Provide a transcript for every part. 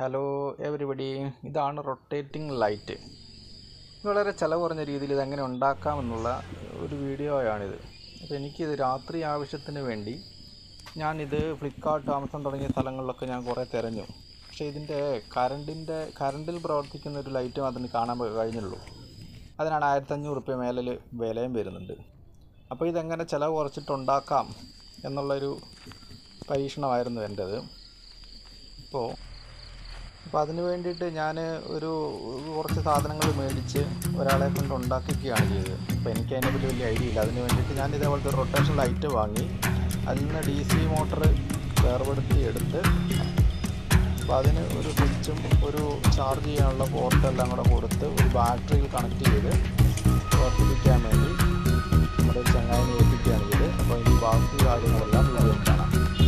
hello everybody ഇതാണ് rotating light വളരെ ചിലവ് കുറഞ്ഞ രീതിയിൽ ഇതെങ്ങനെ ഉണ്ടാക്കാമെന്നുള്ള ഒരു വീഡിയോയാണിത് അപ്പോൾ എനിക്കിത് രാത്രി ആവശ്യത്തിന് വേണ്ടി ഞാനിത് ഫ്ലിപ്കാർട്ട് ആമസോൺ തുടങ്ങിയ സ്ഥലങ്ങളിലൊക്കെ ഞാൻ കുറേ തിരഞ്ഞു പക്ഷേ ഇതിൻ്റെ കറണ്ടിൻ്റെ കറണ്ടിൽ പ്രവർത്തിക്കുന്ന ഒരു ലൈറ്റ് മാത്രമേ കാണാൻ കഴിഞ്ഞുള്ളൂ അതിനാണ് ആയിരത്തഞ്ഞൂറ് റുപ്യ മേലിൽ വിലയും വരുന്നുണ്ട് അപ്പോൾ ഇതെങ്ങനെ ചിലവ് കുറച്ചിട്ടുണ്ടാക്കാം എന്നുള്ളൊരു പരീക്ഷണമായിരുന്നു എൻ്റേത് ഇപ്പോൾ അപ്പോൾ അതിന് വേണ്ടിയിട്ട് ഞാൻ ഒരു കുറച്ച് സാധനങ്ങൾ മേടിച്ച് ഒരാളെ കൊണ്ട് ഉണ്ടാക്കിക്കുകയാണ് ചെയ്തത് അപ്പോൾ എനിക്ക് അതിനെപ്പറ്റി വലിയ ഐഡിയ ഇല്ല അതിന് വേണ്ടിയിട്ട് ഞാൻ ഇതേപോലത്തെ ഒരു റൊട്ടേഷൻ ലൈറ്റ് വാങ്ങി അതിൽ നിന്ന് ഡി സി മോട്ടർ വേർപെടുത്തി എടുത്ത് അപ്പോൾ അതിന് ഒരു സ്വിച്ചും ഒരു ചാർജ് ചെയ്യാനുള്ള പോർട്ടെല്ലാം കൂടെ കൊടുത്ത് ഒരു ബാറ്ററിയിൽ കണക്ട് ചെയ്ത് പ്രവർത്തിപ്പിക്കാൻ വേണ്ടി നമ്മുടെ ഒരു ചങ്ങായിനെ ഏൽപ്പിക്കുകയാണ് ചെയ്തത് അപ്പോൾ ഇനി ബാക്കി കാര്യങ്ങളെല്ലാം വീഡിയോ കാണാം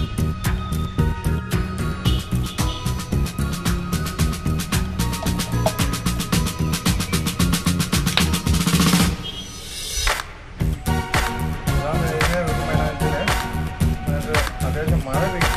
അതാണ് ഇതിനെ മെയിനായിട്ട് നമുക്ക് അത്യാവശ്യം മഴ പെയ്യും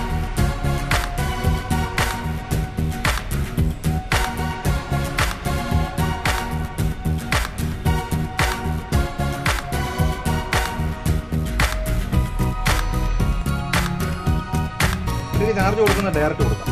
ഇതിന് ചാർജ് കൊടുക്കുന്ന ഡയറക്റ്റ് കൊടുക്കാം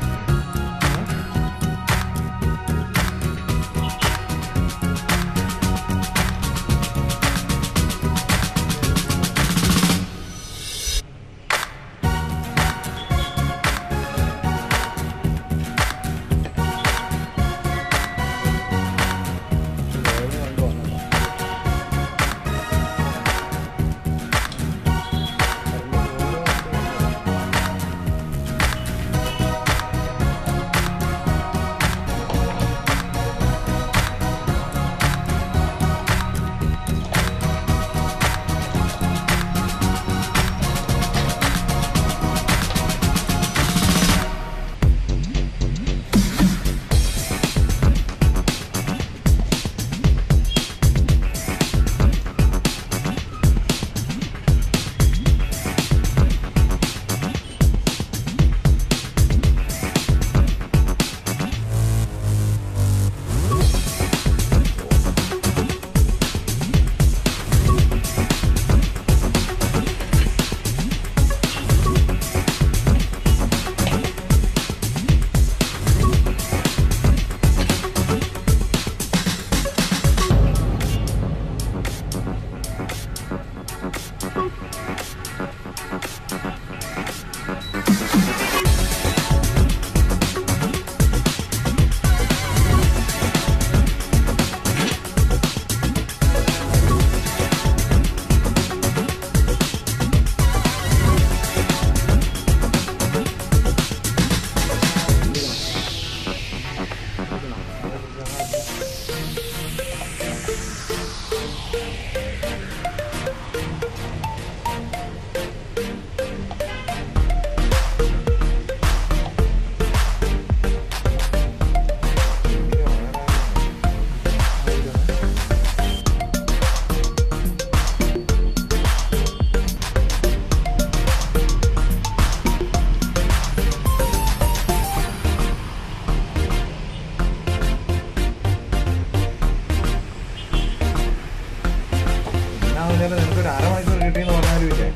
എന്നാ പറഞ്ഞാൽ നിനക്ക് ഒരു അരമണിക്കൂർ കിട്ടിയെന്ന് പറഞ്ഞാലും ഇല്ലേ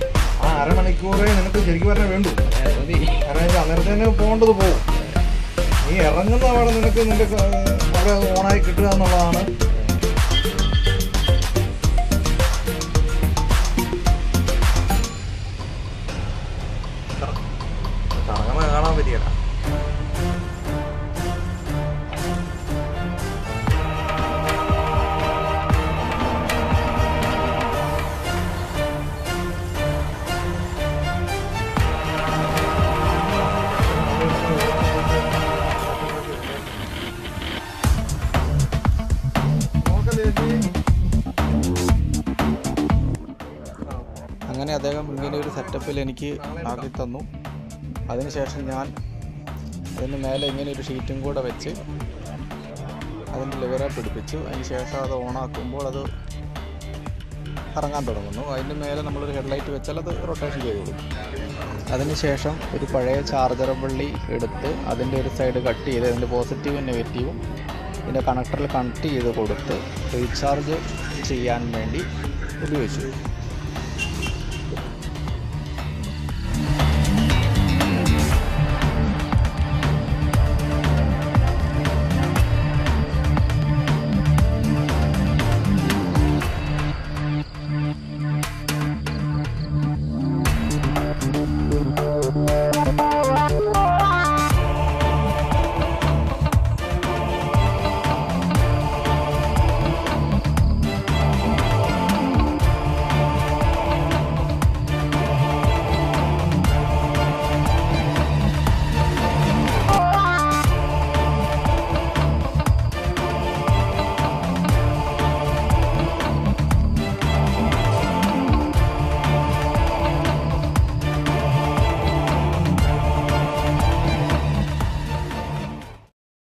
ആ അരമണിക്കൂറേ നിനക്ക് ശരിക്കും പറഞ്ഞാൽ വേണ്ടു കാരണം വെച്ചാൽ അന്നേരത്തെ തന്നെ പോകേണ്ടത് പോകും നീ ഇറങ്ങുന്ന അവിടെ നിനക്ക് നിന്റെ ക- അവിടെ ഓണായി കിട്ടുക എന്നുള്ളതാണ് കറങ്ങുന്ന കാണാൻ പറ്റിയല്ല അങ്ങനെ അദ്ദേഹം ഇങ്ങനെ ഒരു സെറ്റപ്പിൽ എനിക്ക് ആക്കി തന്നു അതിനുശേഷം ഞാൻ അതിന് മേലെ ഇങ്ങനെ ഒരു ഷീറ്റും കൂടെ വെച്ച് അതിൻ്റെ ലിവറെ പിടിപ്പിച്ചു അതിന് ശേഷം അത് ഓണാക്കുമ്പോൾ അത് കറങ്ങാൻ തുടങ്ങുന്നു അതിൻ്റെ മേലെ നമ്മളൊരു ഹെഡ്ലൈറ്റ് വെച്ചാൽ അത് റൊട്ടേഷൻ ചെയ്തോളും അതിനുശേഷം ഒരു പഴയ ചാർജർ വള്ളി എടുത്ത് അതിൻ്റെ ഒരു സൈഡ് കട്ട് ചെയ്ത് അതിൻ്റെ പോസിറ്റീവും നെഗറ്റീവും ഇതിൻ്റെ കണക്ടറിൽ കണക്ട് ചെയ്ത് കൊടുത്ത് റീചാർജ് ചെയ്യാൻ വേണ്ടി ഉപയോഗിച്ചു